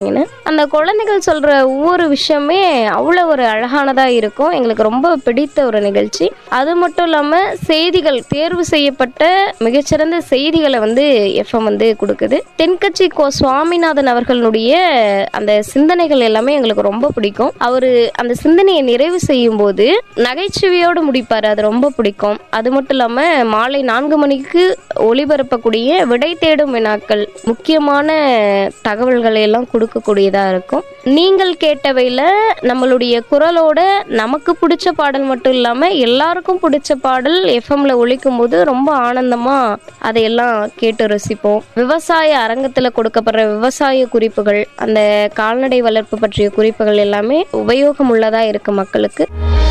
அப்படின்னு அந்த குழந்தைகள் சொல்கிற ஒவ்வொரு விஷயமே அவ்வளோ ஒரு அழகானதாக இருக்கும் எங்களுக்கு ரொம்ப பிடித்த ஒரு நிகழ்ச்சி அது மட்டும் இல்லாமல் செய்திகள் தேர்வு செய்யப்பட்ட மிகச்சிறந்த செய்திகளை வந்து எஃப்எம் வந்து கொடுக்குது தென்கட்சி கோ சுவாமிநாதன் அவர்களுடைய அந்த சிந்தனைகள் எல்லாமே எங்களுக்கு ரொம்ப பிடிக்கும் அவர் அந்த சிந்தனையை நிறைவு செய்யும் போது நகைச்சுவையோடு முடிப்பார் அது ரொம்ப பிடிக்கும் அது மட்டும் இல்லாமல் மாலை நான்கு மணிக்கு ஒளிபரப்பக்கூடிய விடை தேடும் வினாக்கள் முக்கியமான தகவல்களை எல்லாம் கொடுக்கக்கூடியதாக இருக்கும் நீங்கள் கேட்டவையில் நம்மளுடைய குரலோட நமக்கு பிடிச்ச பாடல் மட்டும் இல்லாமல் எல்லாருக்கும் பிடிச்ச பாடல் எஃப்எம்ல ஒழிக்கும் போது ரொம்ப ஆனந்தமாக அதையெல்லாம் கேட்டு ரசிப்போம் விவசாய அரங்கத்தில் கொடுக்கப்படுற விவசாய குறிப்புகள் அந்த கால்நடை வளர்ப்பு பற்றிய குறிப்புகள் எல்லாமே உபயோகம் உள்ளதாக இருக்கு மக்களுக்கு